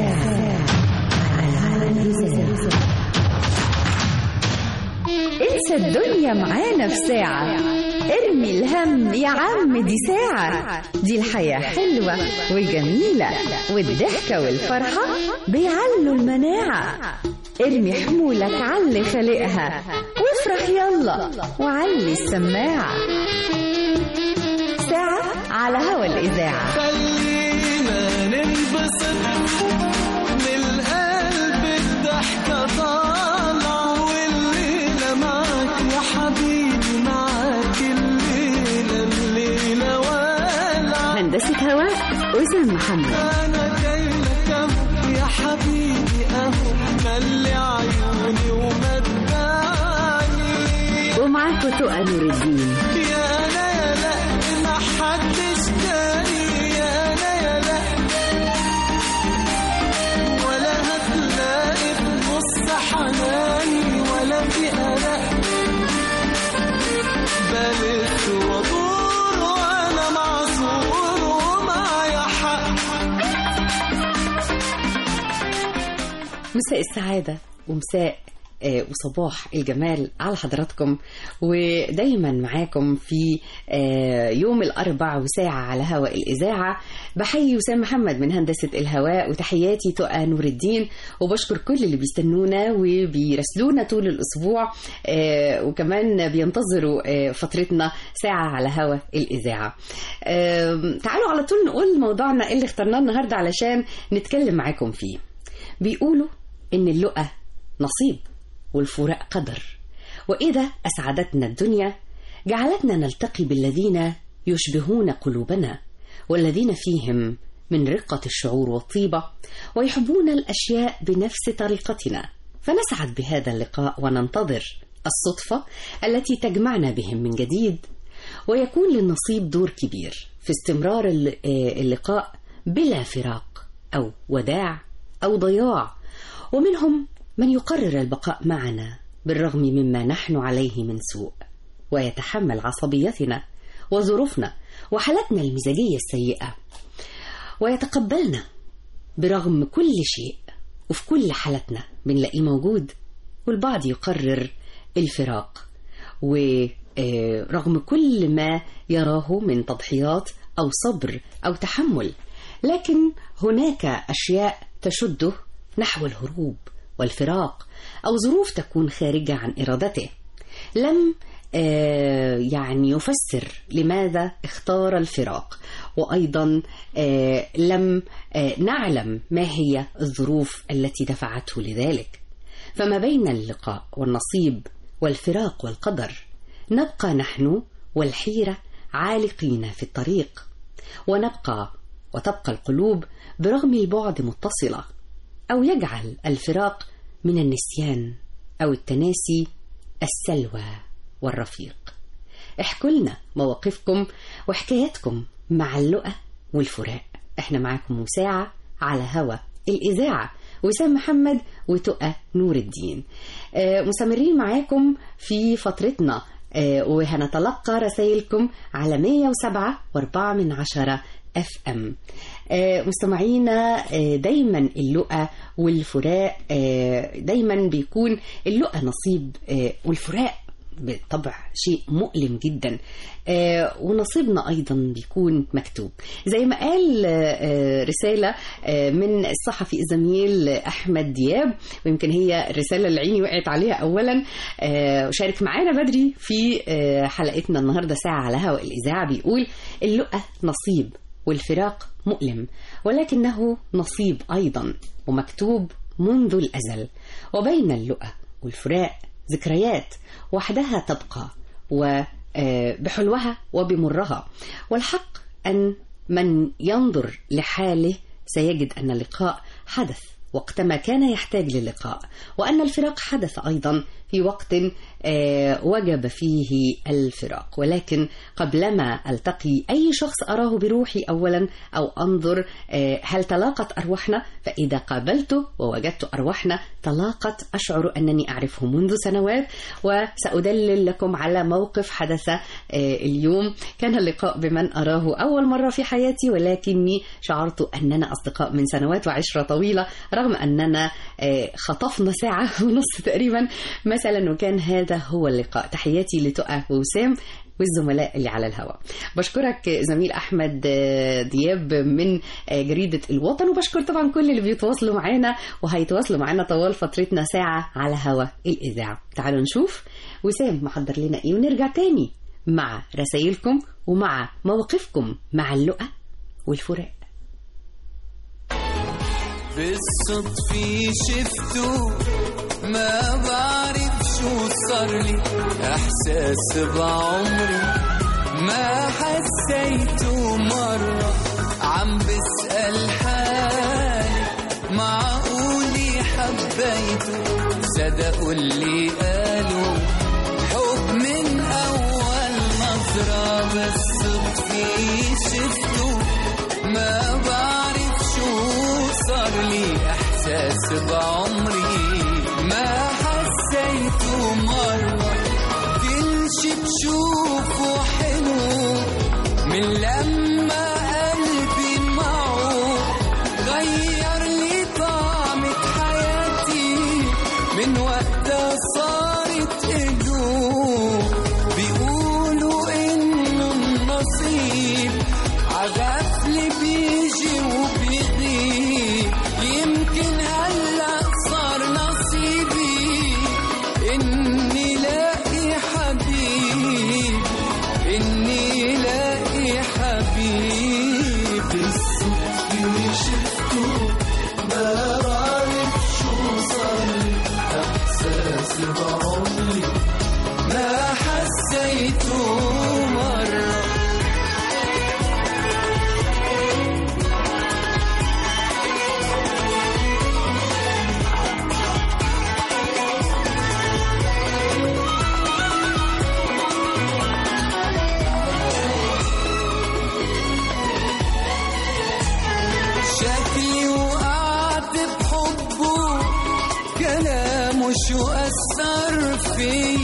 انسى الدنيا معانا في ساعة ارمي الهم يا عم دي ساعة دي الحياة حلوة وجميلة والضحكة والفرحة بيعلوا المناعة ارمي حمولك علي خلقها وافرح يلا وعلي السماعة ساعة على هوا الإذاعة خلينا ننبسط من القلب الضحكة طالعة والليلة معاك يا حبيبي معاك الليلة الليلة والعة هندسة هواء أسام محمد أنا جاي لك أهو يا حبيبي أهو ملي عيوني ومتعني ومعاكم تقى نور الدين يا أنا يا لا ما حدش تاني يا أنا يا لا ولا هتلاقي في نص حناني ولا في قلق بلف وادور وانا معذور ومعايا حق مساء السعادة ومساء آه، وصباح الجمال على حضراتكم ودايما معاكم في آه، يوم الأربع وساعة على هواء الإذاعة بحيي وسام محمد من هندسة الهواء وتحياتي تقى نور الدين وبشكر كل اللي بيستنونا وبيرسلونا طول الأسبوع آه، وكمان بينتظروا آه، فترتنا ساعة على هوا الإذاعة آه، تعالوا على طول نقول موضوعنا اللي اخترناه النهاردة علشان نتكلم معاكم فيه بيقولوا إن اللقى نصيب والفراق قدر وإذا أسعدتنا الدنيا جعلتنا نلتقي بالذين يشبهون قلوبنا والذين فيهم من رقة الشعور والطيبة ويحبون الأشياء بنفس طريقتنا فنسعد بهذا اللقاء وننتظر الصدفة التي تجمعنا بهم من جديد ويكون للنصيب دور كبير في استمرار الل- آه، اللقاء بلا فراق أو وداع أو ضياع ومنهم من يقرر البقاء معنا بالرغم مما نحن عليه من سوء ويتحمل عصبيتنا وظروفنا وحالتنا المزاجية السيئة ويتقبلنا برغم كل شيء وفي كل حالتنا بنلاقيه موجود والبعض يقرر الفراق ورغم كل ما يراه من تضحيات أو صبر أو تحمل لكن هناك أشياء تشده نحو الهروب والفراق أو ظروف تكون خارجة عن إرادته لم آه، يعني يفسر لماذا اختار الفراق وأيضا آه، لم آه، نعلم ما هي الظروف التي دفعته لذلك فما بين اللقاء والنصيب والفراق والقدر نبقى نحن والحيرة عالقين في الطريق ونبقى وتبقى القلوب برغم البعد متصلة أو يجعل الفراق من النسيان أو التناسي السلوى والرفيق احكوا لنا مواقفكم وحكاياتكم مع اللقى والفراق احنا معاكم ساعة على هوا الإذاعة وسام محمد وتقى نور الدين آه، مستمرين معاكم في فترتنا آه، وهنتلقى رسائلكم على 107 و4 من عشرة اف ام مستمعينا آه، دايما اللقى والفراق آه، دايما بيكون اللقى نصيب آه، والفراق بالطبع شيء مؤلم جدا آه، ونصيبنا ايضا بيكون مكتوب زي ما قال آه، آه، رساله آه، من الصحفي الزميل احمد دياب ويمكن هي الرساله اللي عيني وقعت عليها اولا آه، وشارك معانا بدري في آه، حلقتنا النهارده ساعه على هواء الاذاعه بيقول اللقى نصيب والفراق مؤلم ولكنه نصيب ايضا ومكتوب منذ الازل وبين اللقى والفراق ذكريات وحدها تبقى وبحلوها وبمرها والحق أن من ينظر لحاله سيجد أن اللقاء حدث وقتما كان يحتاج للقاء وأن الفراق حدث أيضا في وقت آه، وجب فيه الفراق ولكن قبلما ألتقي أي شخص أراه بروحي أولا أو أنظر آه، هل تلاقت أرواحنا فإذا قابلته ووجدت أرواحنا تلاقت أشعر أنني أعرفه منذ سنوات وسأدلل لكم على موقف حدث آه، اليوم كان اللقاء بمن أراه أول مرة في حياتي ولكني شعرت أننا أصدقاء من سنوات وعشرة طويلة رغم أننا آه، خطفنا ساعة ونص تقريبا مثلا وكان هذا هو اللقاء تحياتي لتقى وسام والزملاء اللي على الهواء بشكرك زميل أحمد آه، دياب من آه، جريدة الوطن وبشكر طبعا كل اللي بيتواصلوا معانا وهيتواصلوا معانا طوال فترتنا ساعة على هوا الإذاعة تعالوا نشوف وسام محضر لنا إيه ونرجع تاني مع رسائلكم ومع مواقفكم مع اللقا والفراق بالصدفة شفته ما بعرف شو صار لي احساس بعمري ما حسيته مرة عم بسأل حالي معقولي حبيته صدقوا اللي قالوا حب من أول نظرة بالصدفة شفته ما بعرف شو صار لي احساس بعمري ما حسيته مرة كل شي بشوفه حلو من لما قلبي معه غير لي طعمة حياتي من وقتها صارت إله بيقولوا إنه النصيب عغفلة بيجي وبيغيب يمكن هلا صار نصيبي إني لاقي حبيب إني لاقي حبيب بالصدفة شفته ما بعرف شو صار لي إحساس بعمري ما حسيته مرة شكلي وقعت بحبه كلامه شو أثر في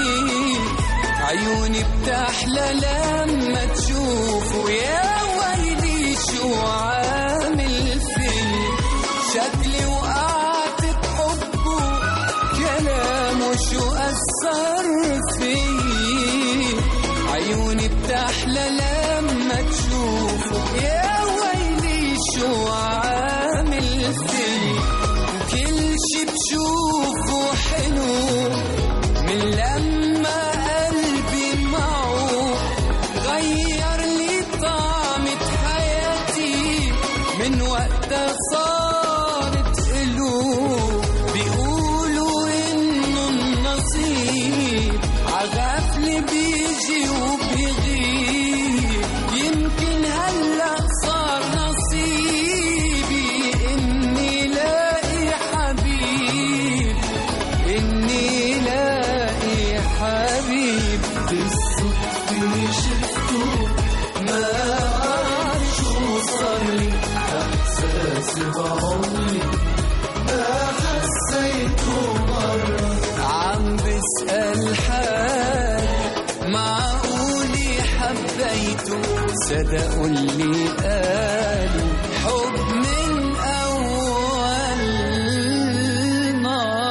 عيوني بتحلى لما تشوفه يا ويلي شو عامل في شكلي وقعت بحبه كلامه شو أثر في عيوني بتحلى لما تشوفه يا ويلي شو عامل في وكل شي بشوفه حلو من لما قلبي معه غير لي طعمة حياتي من وقتها صارت إله بيقولوا إنه النصيب عغفلة بيجي وبيغيب يمكن هلا صار نصيبي إني لاقي حبيب إني لاقي حبيب بالصدفة شفته ما عارف شو صار لي إحساس بعمري ما حسيته مرة عم بسأل حالي معقولي حبيته صدقوا اللي قالوا حب من أول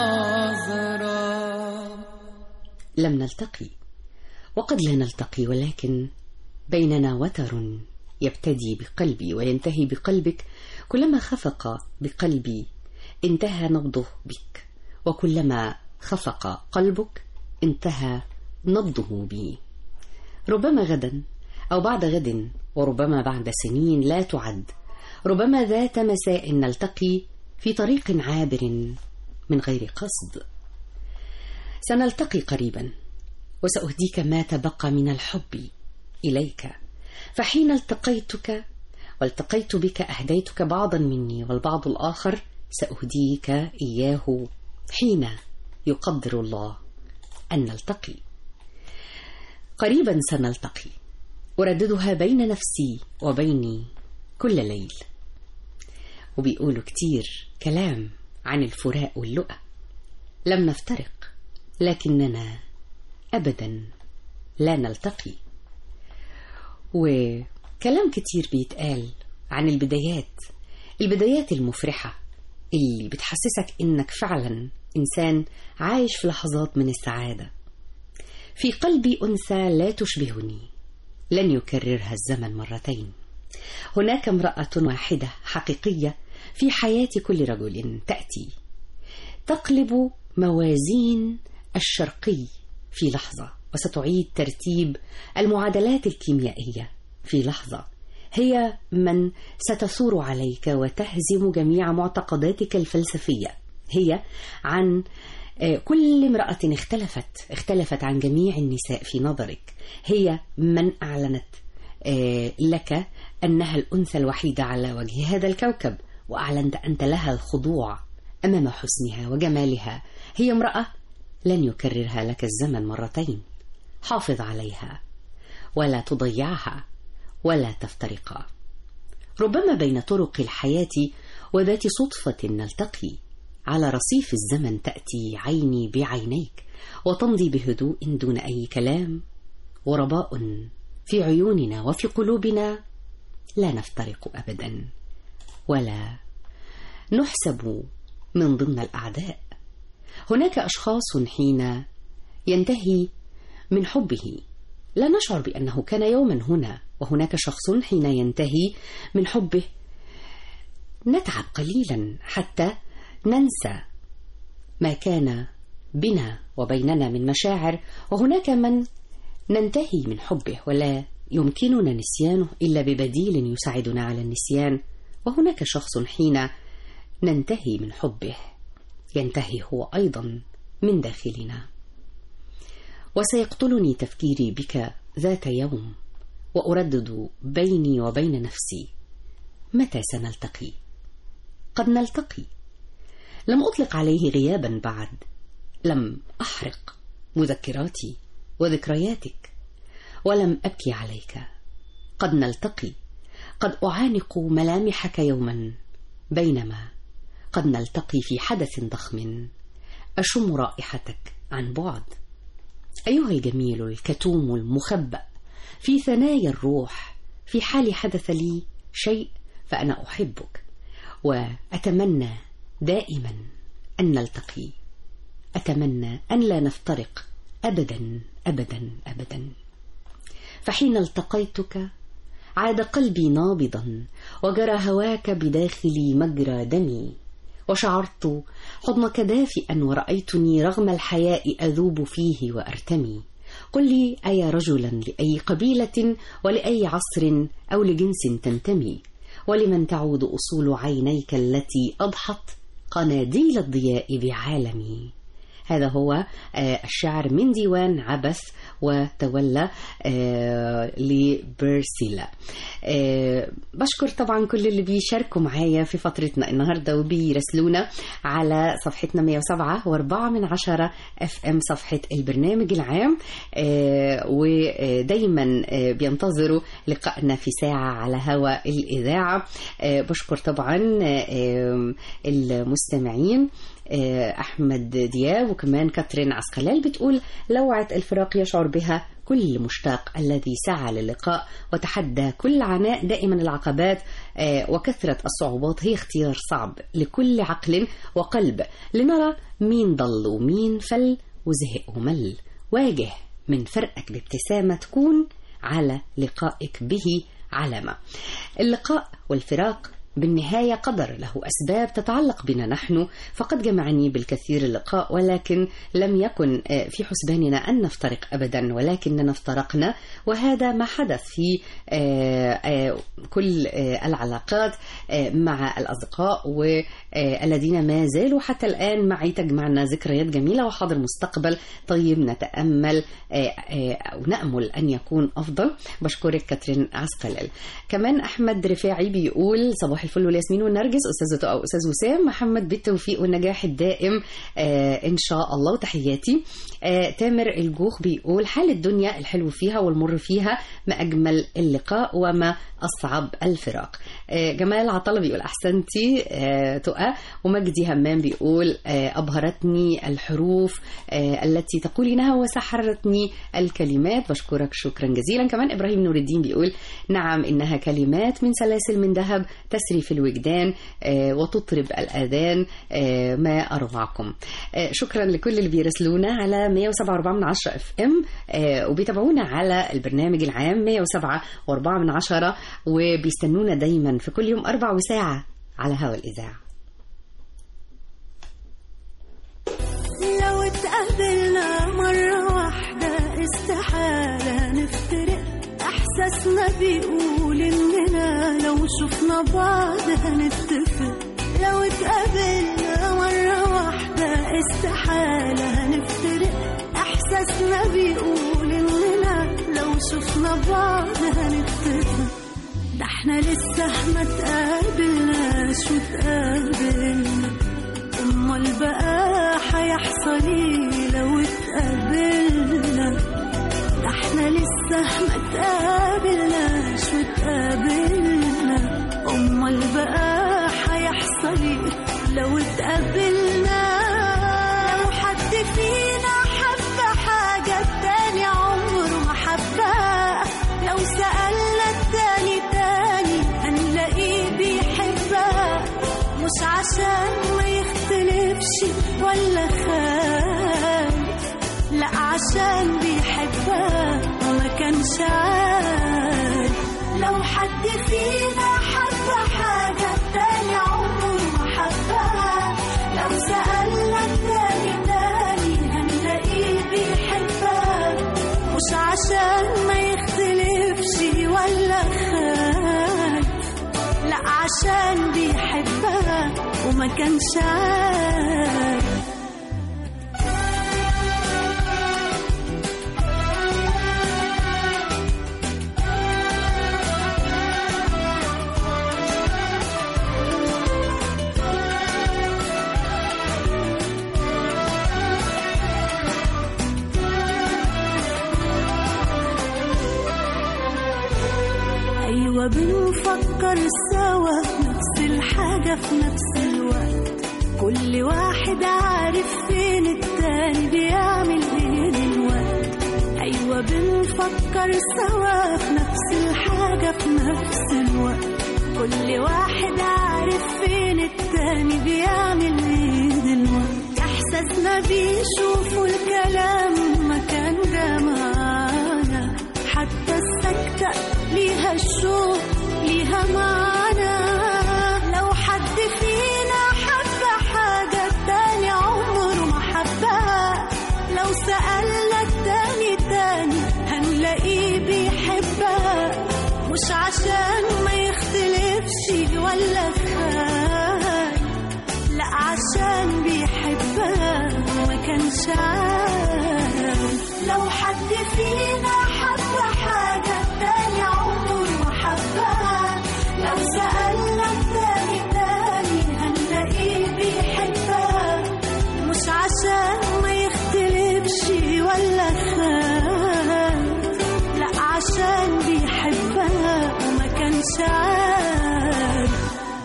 نظرة لم نلتقي وقد لا نلتقي ولكن بيننا وتر يبتدي بقلبي وينتهي بقلبك كلما خفق بقلبي انتهى نبضه بك وكلما خفق قلبك انتهى نبضه بي ربما غدا او بعد غد وربما بعد سنين لا تعد ربما ذات مساء نلتقي في طريق عابر من غير قصد سنلتقي قريبا وسأهديك ما تبقى من الحب إليك فحين التقيتك والتقيت بك أهديتك بعضا مني والبعض الآخر سأهديك إياه حين يقدر الله أن نلتقي قريبا سنلتقي أرددها بين نفسي وبيني كل ليل وبيقولوا كتير كلام عن الفراق واللقى لم نفترق لكننا أبدا لا نلتقي وكلام كتير بيتقال عن البدايات البدايات المفرحة اللي بتحسسك إنك فعلا إنسان عايش في لحظات من السعادة في قلبي أنثى لا تشبهني لن يكررها الزمن مرتين هناك امرأة واحدة حقيقية في حياة كل رجل تأتي تقلب موازين الشرقي في لحظة وستعيد ترتيب المعادلات الكيميائية في لحظة هي من ستثور عليك وتهزم جميع معتقداتك الفلسفية هي عن كل امرأة اختلفت اختلفت عن جميع النساء في نظرك هي من أعلنت لك أنها الأنثى الوحيدة على وجه هذا الكوكب وأعلنت أنت لها الخضوع أمام حسنها وجمالها هي امرأة لن يكررها لك الزمن مرتين حافظ عليها ولا تضيعها ولا تفترقا ربما بين طرق الحياة وذات صدفة نلتقي على رصيف الزمن تأتي عيني بعينيك وتمضي بهدوء دون أي كلام ورباء في عيوننا وفي قلوبنا لا نفترق أبدا ولا نحسب من ضمن الأعداء هناك أشخاص حين ينتهي من حبه لا نشعر بأنه كان يوما هنا وهناك شخص حين ينتهي من حبه نتعب قليلا حتى ننسى ما كان بنا وبيننا من مشاعر وهناك من ننتهي من حبه ولا يمكننا نسيانه إلا ببديل يساعدنا على النسيان وهناك شخص حين ننتهي من حبه ينتهي هو أيضا من داخلنا وسيقتلني تفكيري بك ذات يوم وأردد بيني وبين نفسي متى سنلتقي قد نلتقي لم أطلق عليه غيابا بعد لم أحرق مذكراتي وذكرياتك ولم أبكي عليك قد نلتقي قد أعانق ملامحك يوما بينما قد نلتقي في حدث ضخم أشم رائحتك عن بعد أيها الجميل الكتوم المخبأ في ثنايا الروح في حال حدث لي شيء فأنا أحبك وأتمنى دائما أن نلتقي أتمنى أن لا نفترق أبدا أبدا أبدا فحين التقيتك عاد قلبي نابضا وجرى هواك بداخلي مجرى دمي وشعرت حضنك دافئا ورأيتني رغم الحياء أذوب فيه وأرتمي قل لي أي رجلا لأي قبيلة ولأي عصر أو لجنس تنتمي ولمن تعود أصول عينيك التي أضحت قناديل الضياء بعالمي هذا هو الشعر من ديوان عبث وتولى لبرسيلا بشكر طبعا كل اللي بيشاركوا معايا في فترتنا النهاردة وبيرسلونا على صفحتنا 107 و4 من عشرة اف ام صفحة البرنامج العام ودايما بينتظروا لقائنا في ساعة على هواء الإذاعة بشكر طبعا المستمعين أحمد دياب وكمان كاترين عسقلال بتقول لوعة الفراق يشعر بها كل مشتاق الذي سعى للقاء وتحدى كل عناء دائما العقبات وكثرة الصعوبات هي اختيار صعب لكل عقل وقلب لنرى مين ضل ومين فل وزهق ومل واجه من فرقك بابتسامة تكون على لقائك به علامة اللقاء والفراق بالنهاية قدر له أسباب تتعلق بنا نحن فقد جمعني بالكثير اللقاء ولكن لم يكن في حسباننا أن نفترق أبدا ولكننا افترقنا وهذا ما حدث في كل العلاقات مع الأصدقاء والذين ما زالوا حتى الآن معي تجمعنا ذكريات جميلة وحاضر مستقبل طيب نتأمل أو نأمل أن يكون أفضل بشكرك كاترين عسقلال كمان أحمد رفاعي بيقول صباح الفل والياسمين والنرجس استاذ او استاذ وسام محمد بالتوفيق والنجاح الدائم آه ان شاء الله وتحياتي آه تامر الجوخ بيقول حال الدنيا الحلو فيها والمر فيها ما اجمل اللقاء وما اصعب الفراق آه جمال عطله بيقول احسنتي آه تقى ومجدي همام بيقول آه ابهرتني الحروف آه التي تقولينها وسحرتني الكلمات بشكرك شكرا جزيلا كمان ابراهيم نور الدين بيقول نعم انها كلمات من سلاسل من ذهب تسري في الوجدان آه، وتطرب الاذان آه، ما اروعكم آه، شكرا لكل اللي بيرسلونا على 107.4 من 10 اف ام وبيتابعونا على البرنامج العام 107.4 من 10 وبيستنونا دايما في كل يوم اربع وساعه على هوا الاذاعه لو اتقابلنا مرة واحدة استحالة نفترق إحساسنا بيقول إننا لو شفنا بعض هنتفق لو اتقابلنا مرة واحدة استحالة هنفترق إحساسنا بيقول إننا لو شفنا بعض هنتفق ده احنا لسه ما تقابلناش وتقابلنا امال بقى هيحصل ايه لو اتقابلنا ده احنا لسه ما تقابلناش وتقابلنا امال بقى هيحصل ايه لو اتقابلنا لو حد فينا حب حاجة التاني عمره ما حبها لو سألنا التاني تاني هنلاقيه بيحبها مش عشان ما يختلفش ولا خايف لا عشان بيحبها وما كانش عارف لو حد فينا حب حاجة التاني عمره ما حبها لو سألنا التاني تاني هنلاقيه بيحبها مش عشان ما يختلفش ولا خايف لا عشان بيحبها وما كانش عارف أيوة بنفكر سوا نفس الحاجة في نفس الوقت كل واحد عارف فين التاني بيعمل ايه دلوقتي أيوة بنفكر سوا في نفس الحاجة في نفس الوقت كل واحد عارف فين التاني بيعمل ايه دلوقتي إحساسنا بيشوفوا الكلام مكان جمعنا حتى السكتة ليها الشوق ليها معنى لو حد فينا حب حاجة التاني عمره ما حبها لو سألنا التاني تاني هنلاقيه بيحبها مش عشان ما يختلفش ولا خايف لا عشان بيحبها وما كانش عارف لو حد فينا حب حاجة التاني عمره ما حبها لو سألنا التاني تاني هنلاقيه بيحبها مش عشان ما يختلفش ولا خايف لا عشان بيحبها وما كانش عارف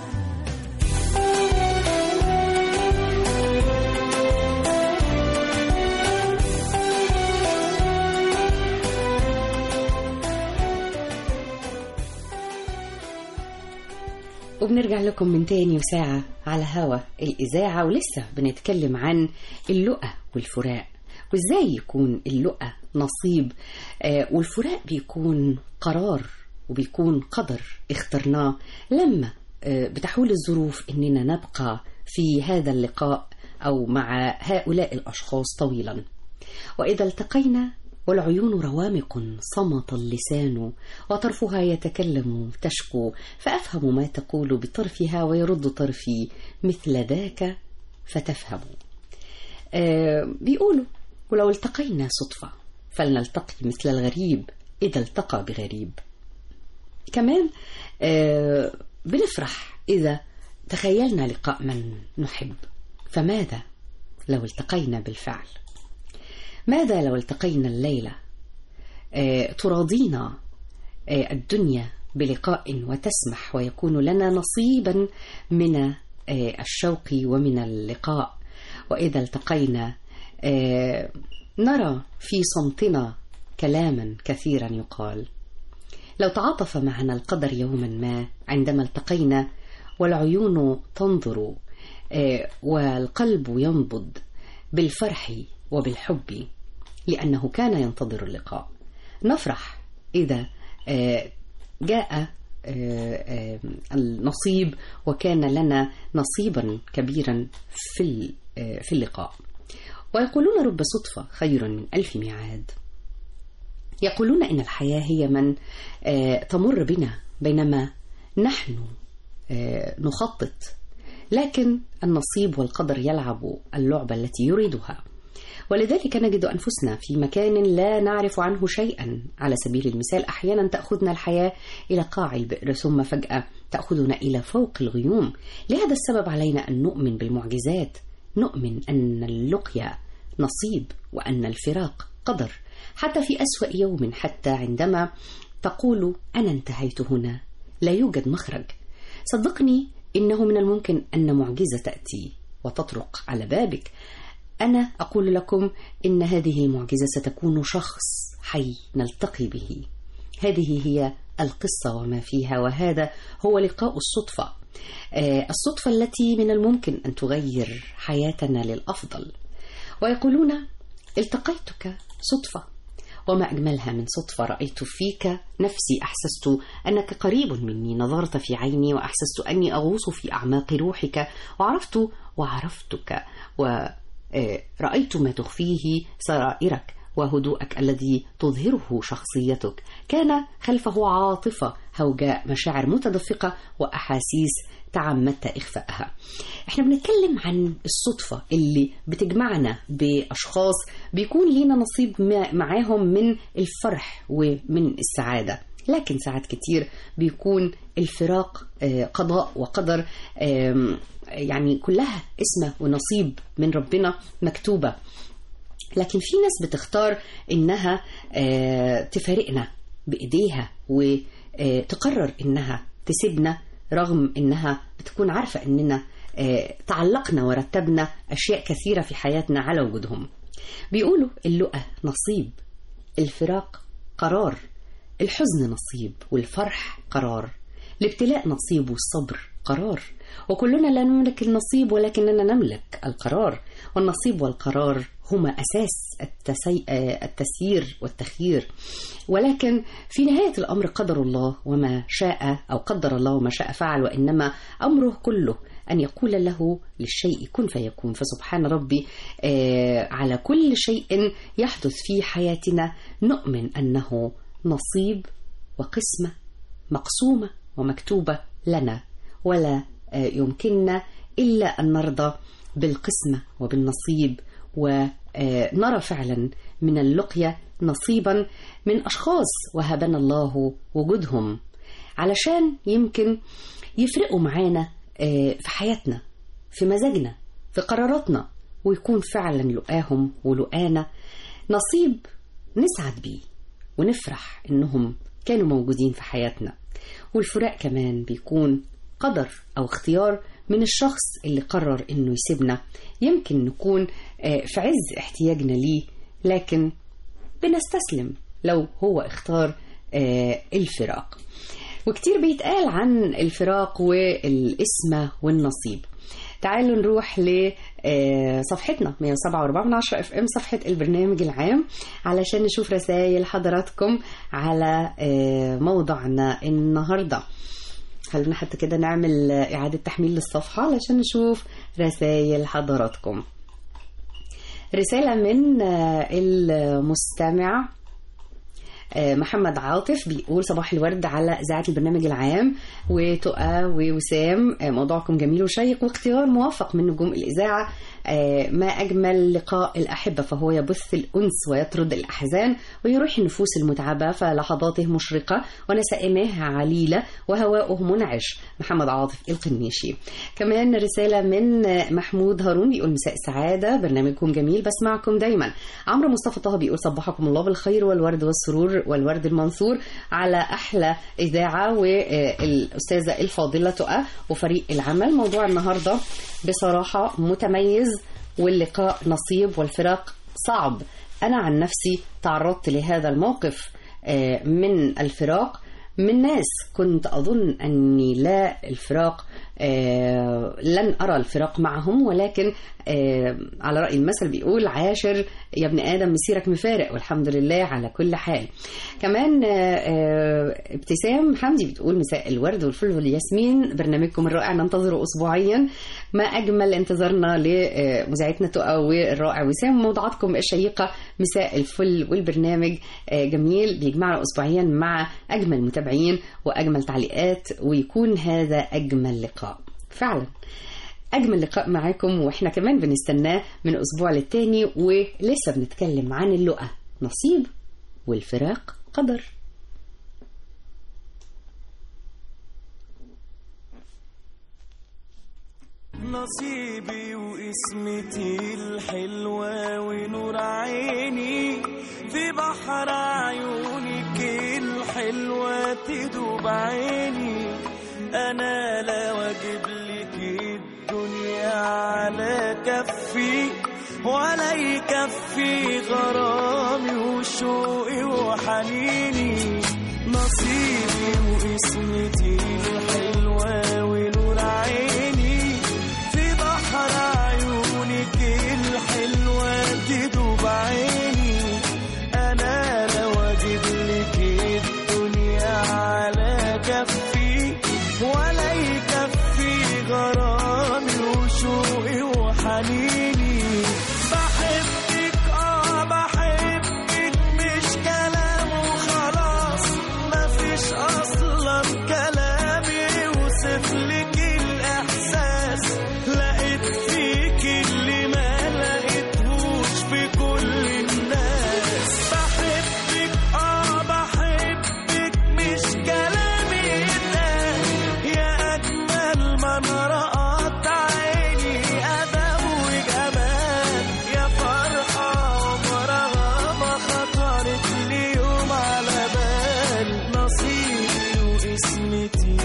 وبنرجع لكم من تاني وساعة على هوا الإذاعة ولسه بنتكلم عن اللقى والفراق وإزاي يكون اللقى نصيب آه، والفراق بيكون قرار وبيكون قدر اخترناه لما آه، بتحول الظروف إننا نبقى في هذا اللقاء أو مع هؤلاء الأشخاص طويلا وإذا التقينا والعيون روامق صمت اللسان وطرفها يتكلم تشكو فأفهم ما تقول بطرفها ويرد طرفي مثل ذاك فتفهم آه بيقولوا ولو التقينا صدفة فلنلتقي مثل الغريب إذا التقى بغريب كمان آه بنفرح إذا تخيلنا لقاء من نحب فماذا لو التقينا بالفعل ماذا لو التقينا الليلة آه، تراضينا آه، الدنيا بلقاء وتسمح ويكون لنا نصيبا من آه، الشوق ومن اللقاء وإذا التقينا آه، نرى في صمتنا كلاما كثيرا يقال لو تعاطف معنا القدر يوما ما عندما التقينا والعيون تنظر آه، والقلب ينبض بالفرح وبالحب لأنه كان ينتظر اللقاء نفرح إذا آه، جاء آه، آه، النصيب وكان لنا نصيبا كبيرا في ال- آه، في اللقاء ويقولون رب صدفة خير من ألف ميعاد يقولون إن الحياة هي من آه، تمر بنا بينما نحن آه، نخطط لكن النصيب والقدر يلعب اللعبة التي يريدها ولذلك نجد أنفسنا في مكان لا نعرف عنه شيئا على سبيل المثال أحيانا تأخذنا الحياة إلى قاع البئر ثم فجأة تأخذنا إلى فوق الغيوم لهذا السبب علينا أن نؤمن بالمعجزات نؤمن أن اللقيا نصيب وأن الفراق قدر حتى في أسوأ يوم حتى عندما تقول أنا انتهيت هنا لا يوجد مخرج صدقني إنه من الممكن أن معجزة تأتي وتطرق على بابك أنا أقول لكم إن هذه المعجزة ستكون شخص حي نلتقي به هذه هي القصة وما فيها وهذا هو لقاء الصدفة آه، الصدفة التي من الممكن أن تغير حياتنا للأفضل ويقولون التقيتك صدفة وما أجملها من صدفة رأيت فيك نفسي أحسست أنك قريب مني نظرت في عيني وأحسست أني أغوص في أعماق روحك وعرفت وعرفتك ورأيت ما تخفيه سرائرك وهدوءك الذي تظهره شخصيتك كان خلفه عاطفة هوجاء مشاعر متدفقة وأحاسيس تعمدت إخفائها احنا بنتكلم عن الصدفة اللي بتجمعنا بأشخاص بيكون لينا نصيب ما- معاهم من الفرح ومن السعادة لكن ساعات كتير بيكون الفراق آه، قضاء وقدر آم، يعني كلها اسمة ونصيب من ربنا مكتوبة لكن في ناس بتختار انها آه، تفارقنا بايديها وتقرر انها تسيبنا رغم انها بتكون عارفه اننا آه، تعلقنا ورتبنا اشياء كثيره في حياتنا على وجودهم بيقولوا اللقى نصيب الفراق قرار الحزن نصيب والفرح قرار الابتلاء نصيب والصبر قرار وكلنا لا نملك النصيب ولكننا نملك القرار والنصيب والقرار هما أساس التسي... آه، التسيير والتخيير ولكن في نهاية الأمر قدر الله وما شاء أو قدر الله وما شاء فعل وإنما أمره كله أن يقول له للشيء كن فيكون فسبحان ربي آه، على كل شيء يحدث في حياتنا نؤمن أنه نصيب وقسمة مقسومة ومكتوبة لنا ولا آه، يمكننا إلا أن نرضى بالقسمة وبالنصيب ونرى فعلا من اللقية نصيبا من أشخاص وهبنا الله وجودهم علشان يمكن يفرقوا معانا آه، في حياتنا في مزاجنا في قراراتنا ويكون فعلا لقاهم ولقانا نصيب نسعد بيه ونفرح انهم كانوا موجودين في حياتنا والفراق كمان بيكون قدر او اختيار من الشخص اللي قرر انه يسيبنا يمكن نكون آه، في عز احتياجنا ليه لكن بنستسلم لو هو اختار آه، الفراق وكتير بيتقال عن الفراق والاسمة والنصيب تعالوا نروح لصفحتنا 107.4 من 10 اف ام صفحة البرنامج العام علشان نشوف رسائل حضراتكم على آه، موضوعنا النهارده خلونا حتى كده نعمل آه، إعادة تحميل للصفحة علشان نشوف رسائل حضراتكم رسالة من آه، المستمع آه، محمد عاطف بيقول صباح الورد على إذاعة البرنامج العام وتقى ووسام آه، موضوعكم جميل وشيق واختيار موفق من نجوم الإذاعة آه، ما أجمل لقاء الأحبة فهو يبث الأنس ويطرد الأحزان ويروح النفوس المتعبة فلحظاته مشرقة ونسائمه عليلة وهواؤه منعش محمد عاطف القنيشي كمان رسالة من آه، محمود هارون بيقول مساء السعادة برنامجكم جميل بسمعكم دايما عمرو مصطفى طه بيقول صبحكم الله بالخير والورد والسرور والورد المنثور على أحلى إذاعة والأستاذة الفاضلة تقى وفريق العمل موضوع النهاردة بصراحة متميز واللقاء نصيب والفراق صعب أنا عن نفسي تعرضت لهذا الموقف آه، من الفراق من ناس كنت أظن أني لا الفراق آه، لن أرى الفراق معهم ولكن آه، على رأي المثل بيقول عاشر يا ابن آدم مسيرك مفارق والحمد لله على كل حال كمان آه، آه، ابتسام حمدي بتقول مساء الورد والفل والياسمين برنامجكم الرائع ننتظره أسبوعيا ما أجمل انتظارنا لمذيعتنا تقى والرائع وسام موضوعاتكم الشيقة مساء الفل والبرنامج آه، جميل بيجمعنا أسبوعيا مع أجمل متابعين وأجمل تعليقات ويكون هذا أجمل لقاء فعلا أجمل لقاء معاكم وإحنا كمان بنستناه من أسبوع للتاني ولسه بنتكلم عن اللقاء نصيب والفراق قدر نصيبي واسمتي الحلوة ونور عيني في بحر عيونك الحلوة تدوب عيني أنا لا واجب لك الدنيا على كفي ولا يكفي غرامي وشوقي وحنيني نصيبي واسمتي الحلوة ونور عيني في بحر عيونك الحلوة تدوب عيني أنا لو أجيب لك الدنيا على كفي ولا يكفي غرامي وشوقي وحنيني بحبك اه بحبك مش كلام وخلاص مفيش اصلا كلام يوصف لك الاحساس لقيت فيك اللي ما لقيتهوش في كل الناس بحبك اه بحبك مش كلامي ده يا اجمل من رأت عيني ادب وجمال يا فرحة عمرها ما خطرت لي يوم على بال نصيبي واسمتي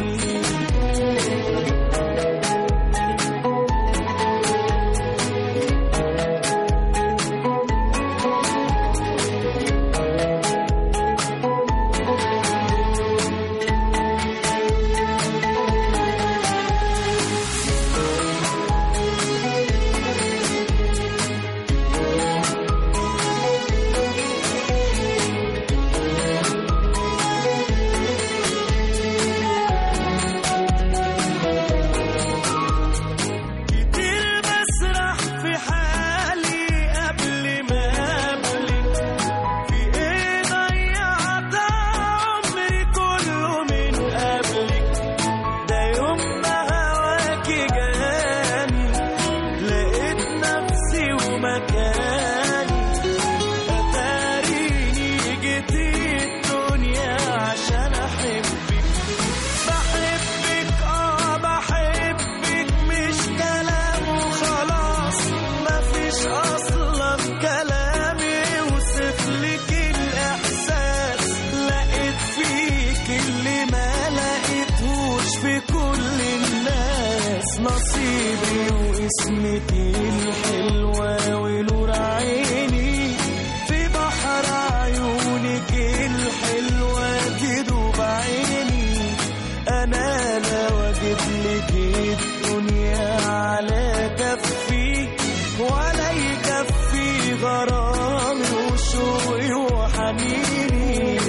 كتير بسرح في حالي قبل ما قبلك في ايه ضيعت عمري كله من قبلك ده يوم ما هواكي جاني لقيت نفسي ومكاني اتاريني جيتي الدنيا عشان احبك بحبك اه بحبك مش كلام وخلاص مفيش اصلا كلام يوصف لك الاحساس لقيت فيك اللي ما لقيتهوش في كل الناس نصيبي واسمتي الحلوة ونور عيني في بحر عيونك الحلوة تدوب عيني انا لا واجب لك الدنيا على كفي ولا يكفي غرامي وشوقي وحنيني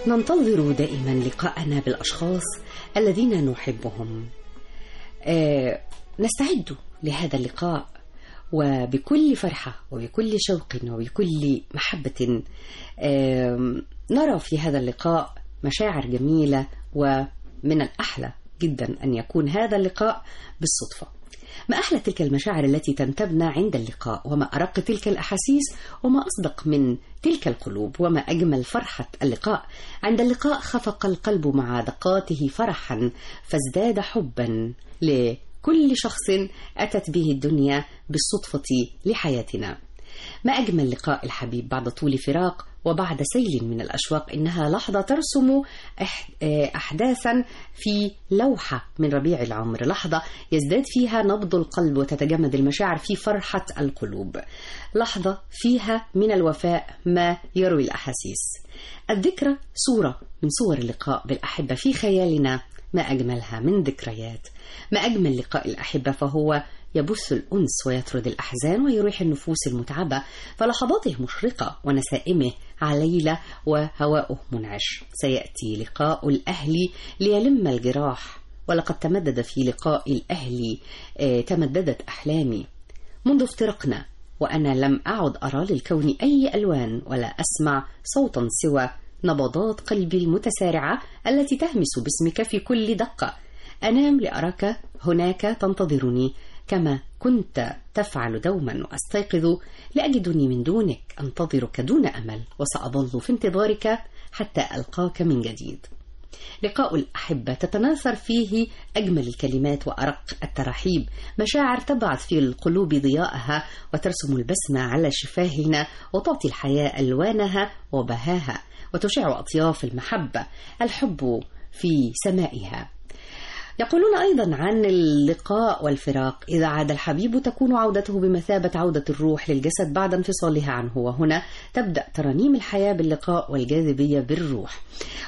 ننتظر دائما لقاءنا بالأشخاص الذين نحبهم آه، نستعد لهذا اللقاء وبكل فرحة وبكل شوق وبكل محبة آم، نرى في هذا اللقاء مشاعر جميلة ومن الأحلى جدا أن يكون هذا اللقاء بالصدفة ما أحلى تلك المشاعر التي تنتابنا عند اللقاء وما أرق تلك الأحاسيس وما أصدق من تلك القلوب وما أجمل فرحة اللقاء عند اللقاء خفق القلب مع دقاته فرحا فازداد حبا لكل شخص أتت به الدنيا بالصدفة لحياتنا ما أجمل لقاء الحبيب بعد طول فراق وبعد سيل من الأشواق إنها لحظة ترسم إح- آه، أحداثا في لوحة من ربيع العمر لحظة يزداد فيها نبض القلب وتتجمد المشاعر في فرحة القلوب لحظة فيها من الوفاء ما يروي الأحاسيس الذكرى صورة من صور اللقاء بالأحبة في خيالنا ما أجملها من ذكريات ما أجمل لقاء الأحبة فهو يبث الأنس ويطرد الأحزان ويريح النفوس المتعبة فلحظاته مشرقة ونسائمه عليلة وهواؤه منعش سيأتي لقاء الأهل ليلم الجراح ولقد تمدد في لقاء الأهل آه، تمددت أحلامي منذ افترقنا وأنا لم أعد أرى للكون أي ألوان ولا أسمع صوتا سوى نبضات قلبي المتسارعة التي تهمس باسمك في كل دقة أنام لأراك هناك تنتظرني كما كنت تفعل دوما وأستيقظ لأجدني من دونك أنتظرك دون أمل وسأظل في انتظارك حتى ألقاك من جديد لقاء الأحبة تتناثر فيه أجمل الكلمات وأرق الترحيب مشاعر تبعث في القلوب ضياءها وترسم البسمة على شفاهنا وتعطي الحياة ألوانها وبهاها وتشع أطياف المحبة الحب في سمائها يقولون أيضا عن اللقاء والفراق إذا عاد الحبيب تكون عودته بمثابة عودة الروح للجسد بعد انفصالها عنه وهنا تبدأ ترانيم الحياة باللقاء والجاذبية بالروح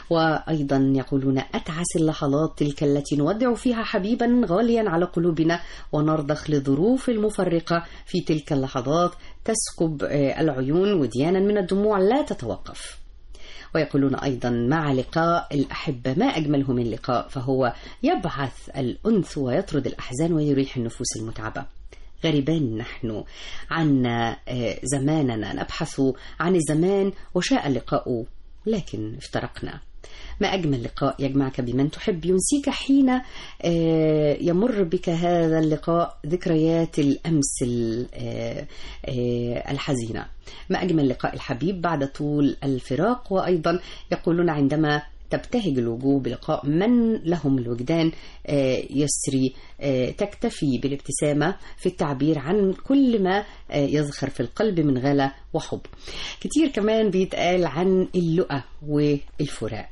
وأيضا يقولون أتعس اللحظات تلك التي نودع فيها حبيبا غاليا على قلوبنا ونرضخ لظروف المفرقة في تلك اللحظات تسكب آه، العيون وديانا من الدموع لا تتوقف ويقولون أيضا مع لقاء الأحبة ما أجمله من لقاء فهو يبعث الأنث ويطرد الأحزان ويريح النفوس المتعبة غريبان نحن عن آه، زماننا نبحث عن الزمان وشاء اللقاء لكن افترقنا ما أجمل لقاء يجمعك بمن تحب ينسيك حين آه، يمر بك هذا اللقاء ذكريات الأمس ال- آه، آه، الحزينة ما أجمل لقاء الحبيب بعد طول الفراق وأيضا يقولون عندما تبتهج الوجوه بلقاء من لهم الوجدان آه، يسري آه، تكتفي بالابتسامة في التعبير عن كل ما آه، يزخر في القلب من غلا وحب كتير كمان بيتقال عن اللقى والفراق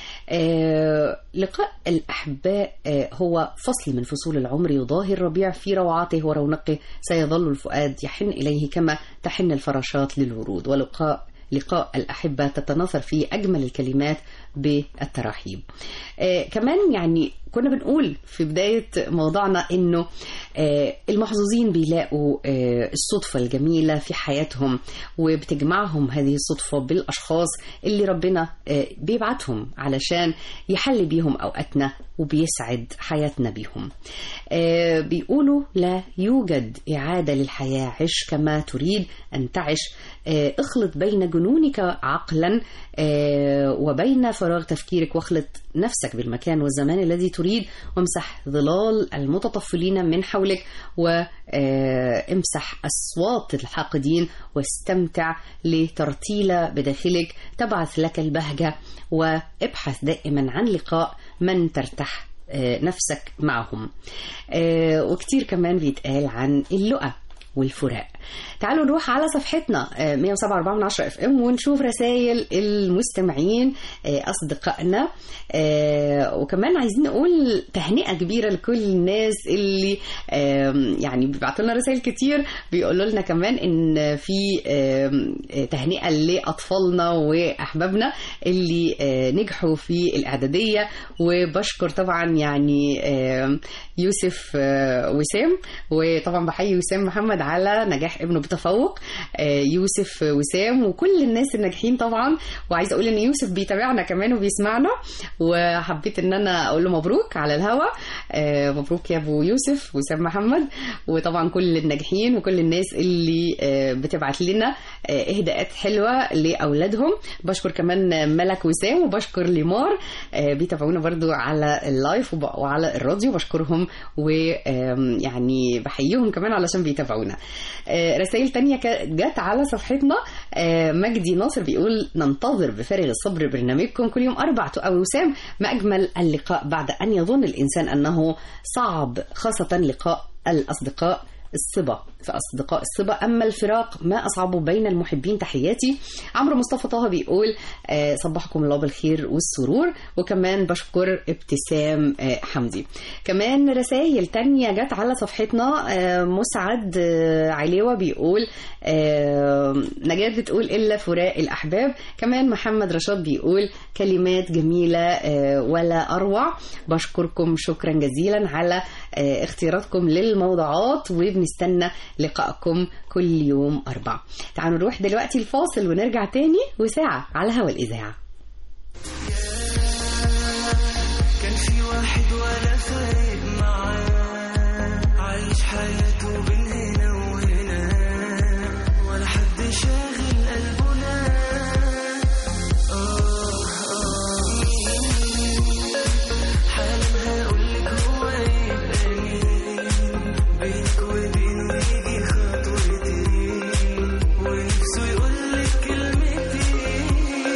آه، لقاء الأحباء آه، هو فصل من فصول العمر يضاهي الربيع في روعته ورونقه سيظل الفؤاد يحن إليه كما تحن الفراشات للورود ولقاء لقاء الأحبة تتناثر فيه أجمل الكلمات بالتراحيب آه كمان يعني كنا بنقول في بداية موضوعنا إنه آه المحظوظين بيلاقوا آه الصدفة الجميلة في حياتهم وبتجمعهم هذه الصدفة بالأشخاص اللي ربنا آه بيبعتهم علشان يحل بيهم أوقاتنا وبيسعد حياتنا بيهم آه بيقولوا لا يوجد إعادة للحياة عش كما تريد أن تعش آه اخلط بين جنونك عقلا آه وبين فراغ تفكيرك واخلط نفسك بالمكان والزمان الذي تريد وامسح ظلال المتطفلين من حولك وامسح أصوات الحاقدين واستمتع لترتيلة بداخلك تبعث لك البهجة وابحث دائما عن لقاء من ترتاح نفسك معهم وكتير كمان بيتقال عن اللقى والفراق تعالوا نروح على صفحتنا 107.4 من 10 اف ام ونشوف رسائل المستمعين اصدقائنا وكمان عايزين نقول تهنئه كبيره لكل الناس اللي يعني بيبعتوا لنا رسائل كتير بيقولوا لنا كمان ان في تهنئه لاطفالنا واحبابنا اللي نجحوا في الاعداديه وبشكر طبعا يعني يوسف وسام وطبعا بحيي وسام محمد على نجاح ابنه بتفوق آه، يوسف وسام وكل الناس الناجحين طبعا وعايزه اقول ان يوسف بيتابعنا كمان وبيسمعنا وحبيت ان انا اقول له مبروك على الهوا آه، مبروك يا ابو يوسف وسام محمد وطبعا كل الناجحين وكل الناس اللي آه، بتبعت لنا آه، اهداءات حلوه لاولادهم بشكر كمان ملك وسام وبشكر ليمار آه، بيتابعونا برضو على اللايف وب- وعلى الراديو بشكرهم ويعني بحييهم كمان علشان بيتابعونا آه، رسائل تانية كا- جت على صفحتنا آه، مجدي ناصر بيقول ننتظر بفارغ الصبر برنامجكم كل يوم أربع أو وسام ما أجمل اللقاء بعد أن يظن الإنسان أنه صعب خاصة لقاء الأصدقاء الصبا في أصدقاء الصبا أما الفراق ما أصعبه بين المحبين تحياتي عمرو مصطفى طه بيقول آه، صبحكم الله بالخير والسرور وكمان بشكر ابتسام آه، حمدي كمان رسائل تانية جت على صفحتنا آه، مسعد آه، عليوة بيقول آه، نجاة بتقول إلا فراق الأحباب كمان محمد رشاد بيقول كلمات جميلة آه، ولا أروع بشكركم شكرا جزيلا على آه، اختياراتكم للموضوعات وبنستنى لقائكم كل يوم أربع تعالوا نروح دلوقتي الفاصل ونرجع تاني وساعة على هوا الإذاعة كان في واحد ولا فارق معاه عايش حياته بين هنا وهنا ولا حد شاغل قلبنا آه آه حالا هقولك هو يبقى مين بينك وبينه يجي خطوتين ونفسه يقولك كلمتين